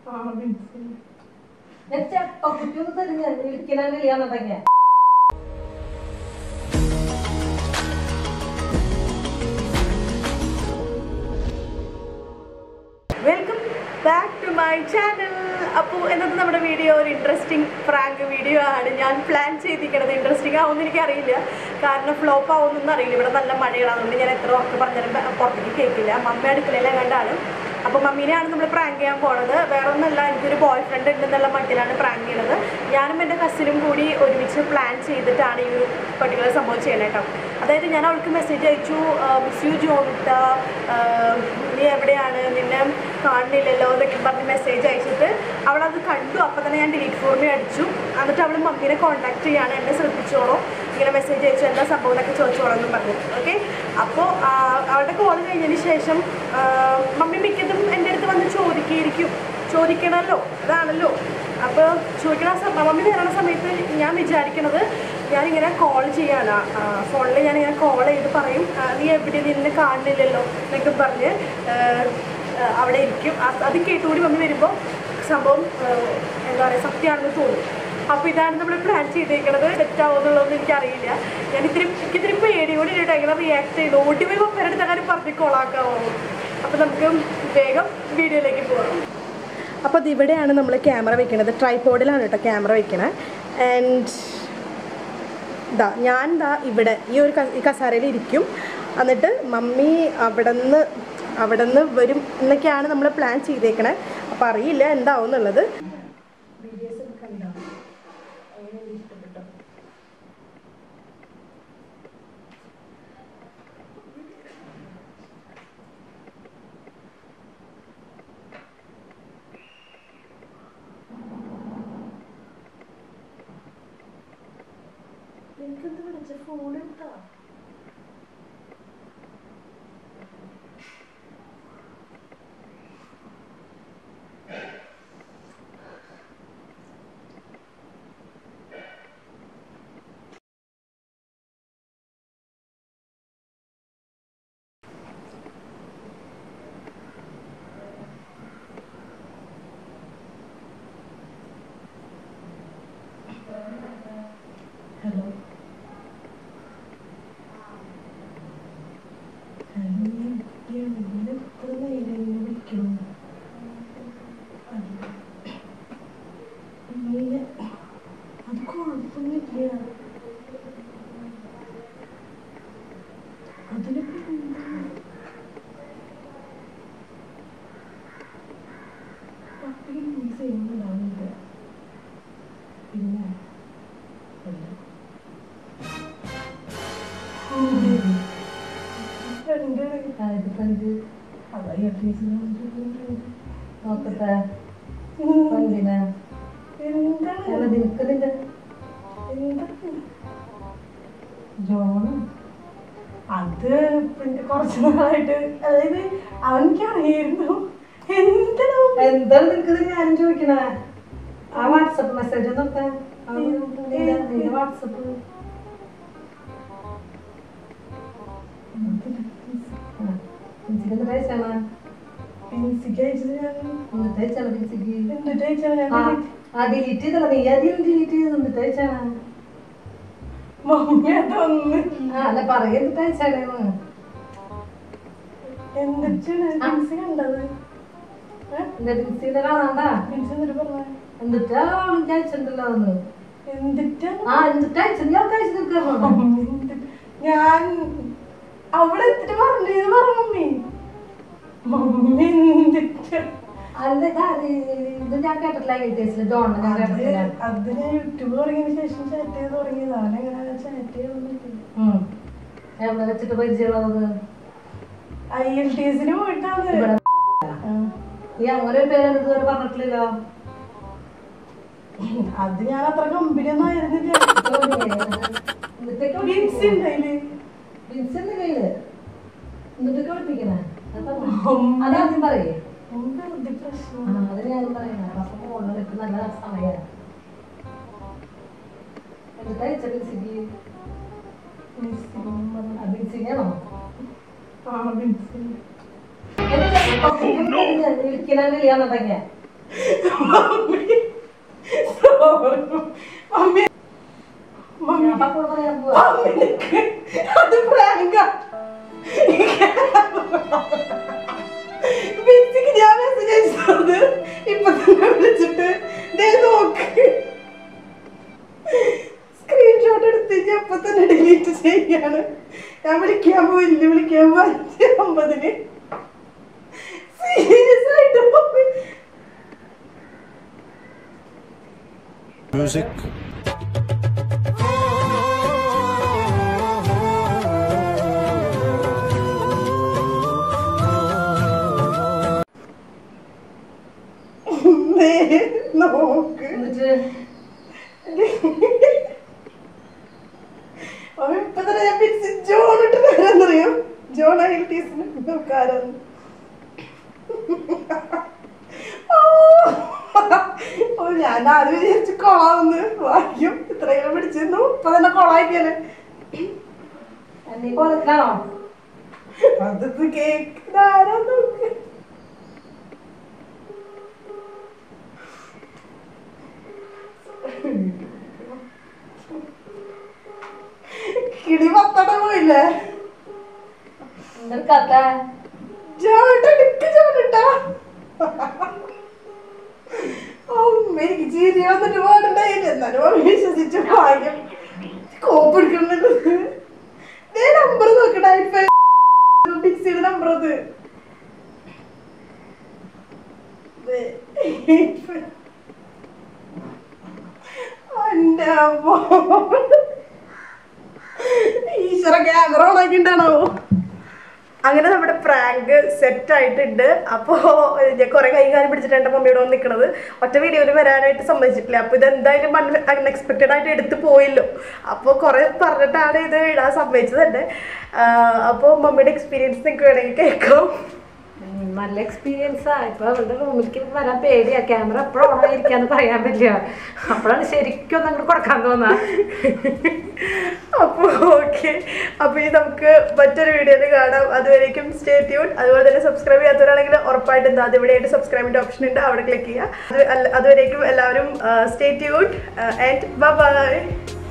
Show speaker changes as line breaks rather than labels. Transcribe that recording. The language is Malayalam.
ഞാൻ ചെപ്പക്കുറ്റി ഒന്ന് തരുന്ന ഇരിക്കണില്ലാന്നുണ്ടെങ്കിൽ
welcome back to my channel അപ്പോൾ ഇന്നത്തെ നമ്മുടെ വീഡിയോ ഒരു ഇൻട്രസ്റ്റിംഗ് പ്രാങ്ക് വീഡിയോ ആണ് ഞാൻ പ്ലാൻ ചെയ്തിരിക്കുന്നത് ഇൻട്രസ്റ്റിംഗ് ആവുമെന്ന് എനിക്കറിയില്ല കാരണം ഫ്ലോപ്പ് ആവുമെന്നൊന്നും അറിയില്ല ഇവിടെ നല്ല മഴയാണ് അതുകൊണ്ട് ഞാൻ എത്ര ഉറക്കെ പറഞ്ഞാലും പുറത്തേക്ക് കേൾക്കില്ല മമ്മി അടുക്കളയിലെ കണ്ടാണ് അപ്പോൾ മമ്മീനെയാണ് നമ്മൾ പ്രാങ്ക് ചെയ്യാൻ പോണത് വേറെ ഒന്നല്ല എനിക്കൊരു ബോയ് ഫ്രണ്ട് ഉണ്ടെന്നുള്ള മട്ടിലാണ് പ്രാങ്ക് ചെയ്യണത് ഞാനും എൻ്റെ കസിനും കൂടി ഒരുമിച്ച് പ്ലാൻ ചെയ്തിട്ടാണ് ഈ ഒരു പർട്ടിക്കുലർ സംഭവം ചെയ്യണത് കേട്ടോ അതായത് ഞാൻ അവൾക്ക് മെസ്സേജ് അയച്ചു മിസ് യു ജോമിത്ത നീ എവിടെയാണ് നിന്നെ കാണുന്നില്ലല്ലോ എന്നൊക്കെ പറഞ്ഞ് മെസ്സേജ് അയച്ചിട്ട് അവളത് കണ്ടു അപ്പോൾ തന്നെ ഞാൻ ഡിലീറ്റ് ഫോർമേ അടിച്ചു എന്നിട്ട് അവൾ മമ്മീനെ കോൺടാക്ട് ചെയ്യാണ് എന്നെ ശ്രദ്ധിച്ചോളൂ ഇങ്ങനെ മെസ്സേജ് അയച്ചു എന്താ സംഭവം എന്നൊക്കെ ചോദിച്ചോളൂ എന്ന് പറഞ്ഞു ഓക്കെ അപ്പോൾ അവളുടെ കോൾ കഴിഞ്ഞതിന് ശേഷം ആ, മമ്മി മിക്കതും എൻ്റെ അടുത്ത് വന്ന് ചോദിക്കുകയായിരിക്കും ചോദിക്കണമല്ലോ അതാണല്ലോ അപ്പോൾ ചോദിക്കണ സമ- മമ്മി വരണ സമയത്ത് ഞാൻ വിചാരിക്കണത് ഞാനിങ്ങനെ കോൾ ചെയ്യാണ് ഫോണിൽ ഞാനിങ്ങനെ കോൾ ചെയ്ത് പറയും ആ, നീ എവിടെ നിന്നെ കാണുന്നില്ലല്ലോ എന്നൊക്കെ പറഞ്ഞ് ആ, ആ, അവിടെ ഇരിക്കും ആ- അത് കേട്ടുകൂടി മമ്മി വരുമ്പോൾ സംഭവം ആ, എന്താ പറയുക സത്യമാണെന്ന് തോന്നും അപ്പോൾ ഇതാണ് നമ്മൾ പ്ലാൻ ചെയ്തേക്കുന്നത് സെറ്റ് ആവുമെന്നുള്ളതൊന്നും എനിക്കറിയില്ല ഞാൻ ഇത്തിരി എനിക്ക് ഇത്തിരി പേടി കൂടി കേട്ടോ എങ്ങനെ റിയാക്ട് ചെയ്തു ഓടി പോയി പപ്പേരെടുത്ത് അങ്ങനെ പറഞ്ഞ് കോളാക്കാവോ അപ്പോൾ നമുക്ക് വേഗം വീഡിയോയിലേക്ക് പോകാം അപ്പോൾ അത് ഇവിടെയാണ് നമ്മൾ ക്യാമറ വെക്കുന്നത് ട്രൈപോഡിലാണ് കേട്ടോ ക്യാമറ വെക്കണത് ആൻഡ് ഇതാ ഞാൻ ദാ ഇവിടെ ഈ ഒരു ക- ഈ കസാരയിൽ ഇരിക്കും എന്നിട്ട് മമ്മി അവിടെ നിന്ന് അവിടെ നിന്ന് വരും എന്നൊക്കെയാണ് നമ്മൾ പ്ലാൻ ചെയ്തേക്കണേ അപ്പോൾ അറിയില്ല എന്താവും എന്നുള്ളത് വീഡിയോസ് കണ്ടോ അങ്ങനെ ഇഷ്ടപ്പെട്ടോ എനിക്കെന്ത് വിളിച്ച ഫോൺ എടുത്താ ഹലോ അത് കുഴപ്പമൊന്നുമില്ല അതിനിപ്പോ എന്താ? പപ്പയ്ക്ക് യൂസ് ചെയ്യുന്നുണ്ടാവില്ല പിന്നെ അല്ല ഫ്രണ്ട്
ഫ്രണ്ട്
അതാ
നോക്കട്ടെ ഫ്രണ്ടിനെ
എന്താണ്
അല്ല നിനക്ക് നിന്റെ
എന്താണ്
ജോണ്
അത് പിന്നെ കുറച്ച് നാളായിട്ട് അതായത് അവനിക്ക് അറിയായിരുന്നു എന്താണ്
എന്താണ് നിനക്ക് ഞാനും ചോദിക്കണേ ആ വാട്സപ്പ് മെസ്സേജ് നോക്കാൻ നിന്റെ വാട്സപ്പ് എന്നിട്ട് അയച്ചാണ്
പിൻസിക്ക് അയച്ചത് ഞാൻ
എന്നിട്ട് അയച്ചാണ് പിൻസിക്ക്
എന്നിട്ട് അയച്ചാണ് ഞാൻ
ആ ആ ഡിലീറ്റ് ചെയ്തല്ല നീ ആദ്യം ഡിലീറ്റ് ചെയ്ത് എന്നിട്ട് അയച്ചാണ്
മമ്മി അതൊന്ന്
ആ അല്ല പറയ എന്നിട്ട് അയച്ചാണ്
എന്നിട്ടാണ് പിൻസി കണ്ടത്
എന്റെ പിൻസിന്റെ കാണാണ്ടാ
പിൻസി എന്നിട്ട് പറഞ്ഞ
എന്നിട്ടാ അവൾക്ക് അയച്ചിട്ടുണ്ടല്ലോ ഒന്ന്
എന്നിട്ടാണ്
ആ എന്നിട്ട് അയച്ചു നീ അവൾക്ക് അയച്ചു നിൽക്കാറുണ്ടോ
മമ്മി എന്നിട്ട് ഞാൻ അവിടെ എത്തിട്ട് പറഞ്ഞത് പറഞ്ഞു മമ്മി മമ്മി എന്നിട്ട്
അല്ല ഇതാ, ഇത് ഇത് ഞാൻ കേട്ടിട്ടില്ല കേസില് ജോണിനെ ഞാൻ
അത്
കേട്ടിട്ടില്ല
അത് ഞാൻ യൂട്യൂബ് തുടങ്ങിയതിന് ശേഷം ചാറ്റ് ചെയ്ത് തുടങ്ങിയത് അവനെങ്ങനെ ചാറ്റ് ചെയ്തൊന്നും
ഉം. എവിടെ വെച്ചിട്ട് പരിചയമുള്ളത്
ഐ എൽ ടി എസിന് പോയിട്ടാണ്
ഇവിടെ
ആ.
നീ അങ്ങനെ ഒരു പേര് ഇതുവരെ പറഞ്ഞിട്ടില്ലല്ലോ
അത് ഞാൻ അത്ര കമ്പനി ഒന്നും ആയിരുന്നില്ല
എന്നിട്ടൊക്കെ
ബിൻസി ഉണ്ടായില്ലേ
വിൻസിന്റെ കയ്യില് എന്നിട്ടൊക്കെ പഠിപ്പിക്കണേ
അമ്മ.
അതാദ്യം പറയേ
നമുക്ക് വെറുതെ പ്രശ്നം
ആ അത് ഞാൻ പറയണേ അപ്പൊ മോളിൽ നിൽക്കുന്ന നല്ല സമയമാണ് എന്നിട്ട് അയച്ച ബിൻസിക്ക്
ബിൻസി ഉമ്മ.
ആ ബിൻസിനെയാണോ
ആ ബിൻസി
ഇരിക്കണില്ലാന്നുണ്ടെങ്കിൽ
മമ്മി sorry. മമ്മി മമ്മി
ഞാൻ പപ്പയോട് പറയാൻ പോവാ
മമ്മി നിക്ക്. അത് പ്രാങ്ക ബിൻസിക്ക് ഞാൻ മെസ്സേജ് അയച്ചത് ഇപ്പൊ തന്നെ വിളിച്ചിട്ട് ദേ നോക്ക് സ്ക്രീൻഷോട്ട് എടുത്ത് ഞാൻ അപ്പൊ തന്നെ ഡിലീറ്റ് ചെയ്യാണ് ഞാൻ വിളിക്കാൻ പോയില്ല വിളിക്കാൻ പോ അഞ്ച് അമ്പതിന് സീരിയസ് ആയിട്ട് മമ്മി
Music.
ദേ നോക്ക്
എന്നിട്ട്
അവൻ ഇപ്പൊ തന്നെ ഞാൻ പിരിച്ച് ജോൺ ഇട്ട് തരാന്നറിയോ ജോൺ ഐൽറ്റീസിന് നോക്കാരെന്ന് ഓ ഞാൻ ആദ്യം വിചാരിച്ച് കൊളാവുന്ന് ഭാഗ്യം ഇത്രയും പിടിച്ചിരുന്നു ഇപ്പൊ തന്നെ കൊളാക്കിയാല്
നീ കോലത്തിലാണോ
അത് കേക്ക് ആരാ നോക്ക് കിളി പത്തട പോയില്ലേ
എന്തെടുക്കാത്ത
ജോണിട്ട നിക്ക് ജോണിട്ട എനിക്ക് ചിരി വന്നിട്ട് പാടുണ്ടായില്ല എന്നാലും അവൻ വിശ്വസിച്ചു ഭാഗ്യം കോപ്പ് എടുക്കണല്ലോ ദേ നമ്പർ നോക്കണ ഇപ്പൊ ഫിക്സിയുടെ നമ്പർ അത് ദേ, ഇപ്പൊ. എൻ്റെ അമ്മോ. ഈശ്വര ക്യാമറ ഓണാക്കിണ്ടാണോ അങ്ങനെ നമ്മുടെ പ്രാങ്ക് സെറ്റ് ആയിട്ടുണ്ട് അപ്പോൾ ഞാൻ കുറെ കൈ കാര്യം പിടിച്ചിട്ട് എൻ്റെ മമ്മിയോട് വന്ന് നിൽക്കുന്നത് ഒറ്റ വീഡിയോയിൽ വരാനായിട്ട് സമ്മതിച്ചിട്ടില്ല അപ്പോൾ ഇത് എന്തായാലും അൺഎക്സ്പെക്റ്റഡ് ആയിട്ട് എടുത്തു പോയല്ലോ അപ്പോൾ കുറെ പറഞ്ഞിട്ടാണ് ഇത് ഇടാൻ സമ്മതിച്ചത് തന്നെ അപ്പോൾ മമ്മിയുടെ എക്സ്പീരിയൻസ് നിങ്ങൾക്ക് വേണമെങ്കിൽ കേൾക്കാം
ഉം, നല്ല എക്സ്പീരിയൻസാ ഇപ്പൊ അവളുടെ റൂമിലേക്ക് വരാൻ പേടിയാ ക്യാമറ എപ്പോഴും ഓണായിരിക്കാന്ന് പറയാൻ പറ്റില്ല അപ്പോഴാണ് ശരിക്കും ഒന്ന് അങ്ങോട്ട് കൊടുക്കാൻ തോന്നാ
അപ്പോൾ ഓക്കെ അപ്പോൾ ഈ നമുക്ക് മറ്റൊരു വീഡിയോയിൽ കാണാം അതുവരേക്കും സ്റ്റേ ട്യൂൺ അതുപോലെ തന്നെ സബ്സ്ക്രൈബ് ചെയ്യാത്തവരാണെങ്കിൽ ഉറപ്പായിട്ടും എന്താ അത് ഇവിടെയായിട്ട് സബ്സ്ക്രൈബിൻ്റെ ഓപ്ഷൻ ഉണ്ട് അവിടെ ക്ലിക്ക് ചെയ്യുക അത് അല്ല- അതുവരേക്കും എല്ലാവരും സ്റ്റേ ട്യൂൺ ആൻഡ് ബൈ